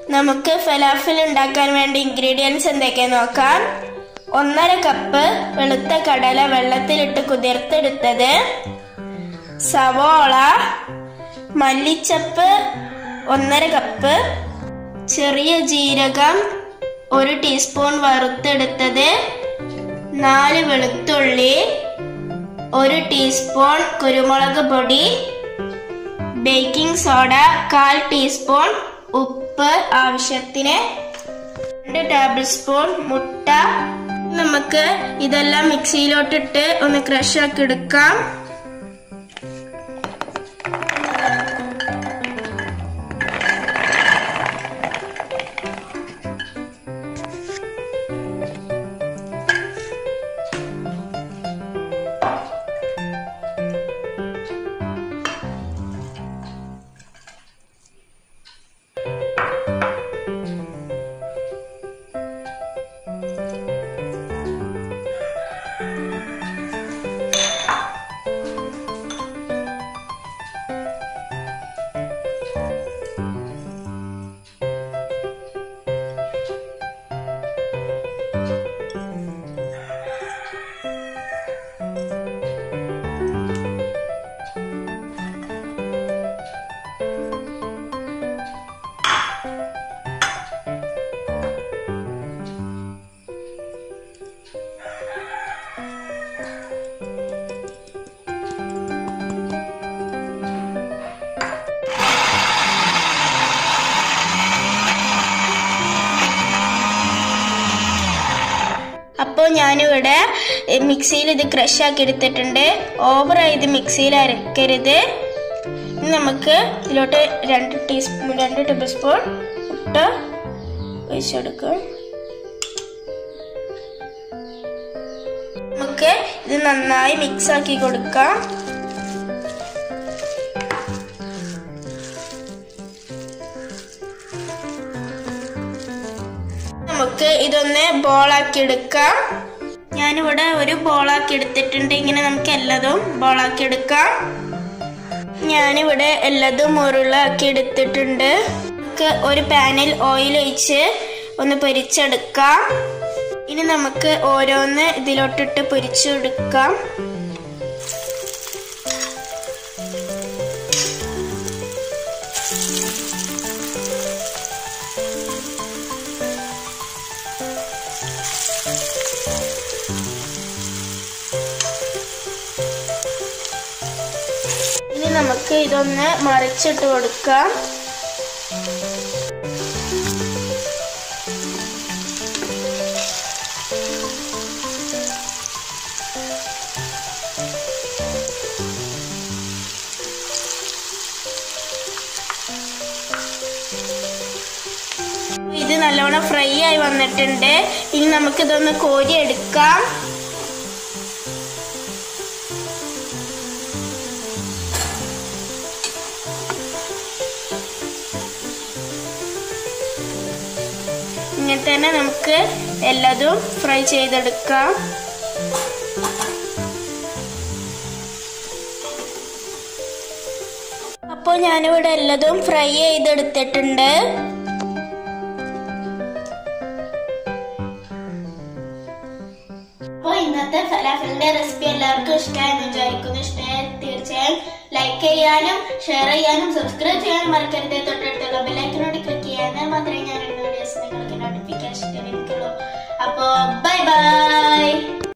നമുക്ക് ഫലാഫിൽ ഉണ്ടാക്കാൻ വേണ്ട ഇൻഗ്രീഡിയൻസ് എന്തൊക്കെയാന്ന് നോക്കാം ഒന്നര കപ്പ് വെളുത്ത കടല വെള്ളത്തിലിട്ട് കുതിർത്തെടുത്തത് സവോള മല്ലിച്ചപ്പ് ഒന്നര കപ്പ് ചെറിയ ജീരകം ഒരു ടീസ്പൂൺ വറുത്തെടുത്തത് നാല് വെളുത്തുള്ളി ഒരു ടീസ്പൂൺ കുരുമുളക് പൊടി ബേക്കിംഗ് സോഡ കാൽ ടീസ്പൂൺ ഉപ്പ് ആവശ്യത്തിന് രണ്ട് ടേബിൾ സ്പൂൺ മുട്ട നമുക്ക് ഇതെല്ലാം മിക്സിയിലോട്ടിട്ട് ഒന്ന് ക്രഷ് ആക്കി എടുക്കാം അപ്പോൾ ഞാനിവിടെ മിക്സിയിൽ ഇത് ക്രഷ് ആക്കി എടുത്തിട്ടുണ്ട് ഓവറായി ഇത് മിക്സിയിൽ അരക്കരുത് ഇനി നമുക്ക് ഇതിലോട്ട് രണ്ട് ടീസ്പൂൺ രണ്ട് ടേബിൾ സ്പൂൺ മുട്ട ഒഴിച്ചെടുക്കാം നമുക്ക് ഇത് നന്നായി മിക്സ് ആക്കി കൊടുക്കാം നമുക്ക് ഇതൊന്ന് ബോളാക്കി എടുക്കാം ഞാനിവിടെ ഒരു ബോളാക്കി എടുത്തിട്ടുണ്ട് ഇങ്ങനെ നമുക്ക് എല്ലാതും ബോളാക്കി എടുക്കാം ഞാനിവിടെ എല്ലാതും ഉരുളാക്കി എടുത്തിട്ടുണ്ട് നമുക്ക് ഒരു പാനിൽ ഓയിൽ ഒഴിച്ച് ഒന്ന് പൊരിച്ചെടുക്കാം ഇനി നമുക്ക് ഓരോന്ന് ഇതിലോട്ടിട്ട് പൊരിച്ചെടുക്കാം ഇനി നമുക്ക് ഇതൊന്ന് മറിച്ചിട്ട് കൊടുക്കാം ഇത് നല്ലോണം ഫ്രൈ ആയി വന്നിട്ടുണ്ട് ഇനി നമുക്ക് ഇതൊന്ന് കോരി എടുക്കാം ഇങ്ങനെ തന്നെ നമുക്ക് എല്ലാതും ഫ്രൈ ചെയ്തെടുക്കാം അപ്പോൾ ഞാനിവിടെ എല്ലാതും ഫ്രൈ ചെയ്തെടുത്തിട്ടുണ്ട് അപ്പോൾ ഇന്നത്തെ ഫലാഫലിന്റെ റെസിപ്പി എല്ലാവർക്കും ഇഷ്ടമായെന്ന് വിചാരിക്കുന്നു ഇഷ്ടമായ തീർച്ചയായും ലൈക്ക് ചെയ്യാനും ഷെയർ ചെയ്യാനും സബ്സ്ക്രൈബ് ചെയ്യാനും മറക്കരുത് തൊട്ടടുത്തുള്ള ബെല്ലൈക്കനോട് ക്ലിക്ക് ചെയ്യാൻ മാത്രമേ ഞാൻ വീഡിയോസ് നിങ്ങൾക്ക് നോട്ടിഫിക്കേഷൻ ലഭിക്കുള്ളൂ അപ്പോൾ ബൈ ബൈ